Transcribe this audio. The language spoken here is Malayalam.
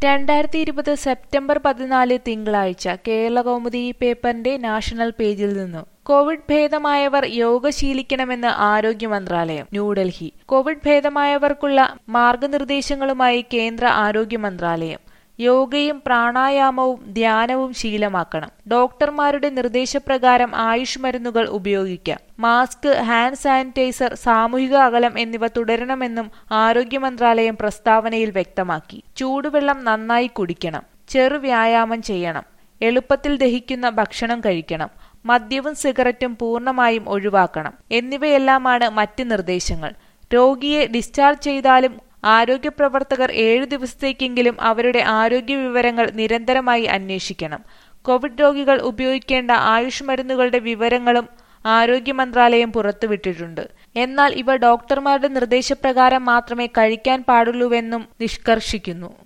രണ്ടായിരത്തി ഇരുപത് സെപ്റ്റംബർ പതിനാല് തിങ്കളാഴ്ച കേരളകൗമുദി പേപ്പറിന്റെ നാഷണൽ പേജിൽ നിന്നു കോവിഡ് ഭേദമായവർ യോഗ ശീലിക്കണമെന്ന് ആരോഗ്യ മന്ത്രാലയം ന്യൂഡൽഹി കോവിഡ് ഭേദമായവർക്കുള്ള മാർഗനിർദ്ദേശങ്ങളുമായി കേന്ദ്ര ആരോഗ്യ മന്ത്രാലയം യോഗയും പ്രാണായാമവും ധ്യാനവും ശീലമാക്കണം ഡോക്ടർമാരുടെ നിർദ്ദേശപ്രകാരം ആയുഷ് മരുന്നുകൾ ഉപയോഗിക്കാം മാസ്ക് ഹാൻഡ് സാനിറ്റൈസർ സാമൂഹിക അകലം എന്നിവ തുടരണമെന്നും ആരോഗ്യ മന്ത്രാലയം പ്രസ്താവനയിൽ വ്യക്തമാക്കി ചൂടുവെള്ളം നന്നായി കുടിക്കണം ചെറു വ്യായാമം ചെയ്യണം എളുപ്പത്തിൽ ദഹിക്കുന്ന ഭക്ഷണം കഴിക്കണം മദ്യവും സിഗരറ്റും പൂർണ്ണമായും ഒഴിവാക്കണം എന്നിവയെല്ലാമാണ് മറ്റ് നിർദ്ദേശങ്ങൾ രോഗിയെ ഡിസ്ചാർജ് ചെയ്താലും ആരോഗ്യ പ്രവർത്തകർ ഏഴു ദിവസത്തേക്കെങ്കിലും അവരുടെ ആരോഗ്യ വിവരങ്ങൾ നിരന്തരമായി അന്വേഷിക്കണം കോവിഡ് രോഗികൾ ഉപയോഗിക്കേണ്ട ആയുഷ് മരുന്നുകളുടെ വിവരങ്ങളും ആരോഗ്യ മന്ത്രാലയം പുറത്തുവിട്ടിട്ടുണ്ട് എന്നാൽ ഇവ ഡോക്ടർമാരുടെ നിർദ്ദേശപ്രകാരം മാത്രമേ കഴിക്കാൻ പാടുള്ളൂവെന്നും നിഷ്കർഷിക്കുന്നു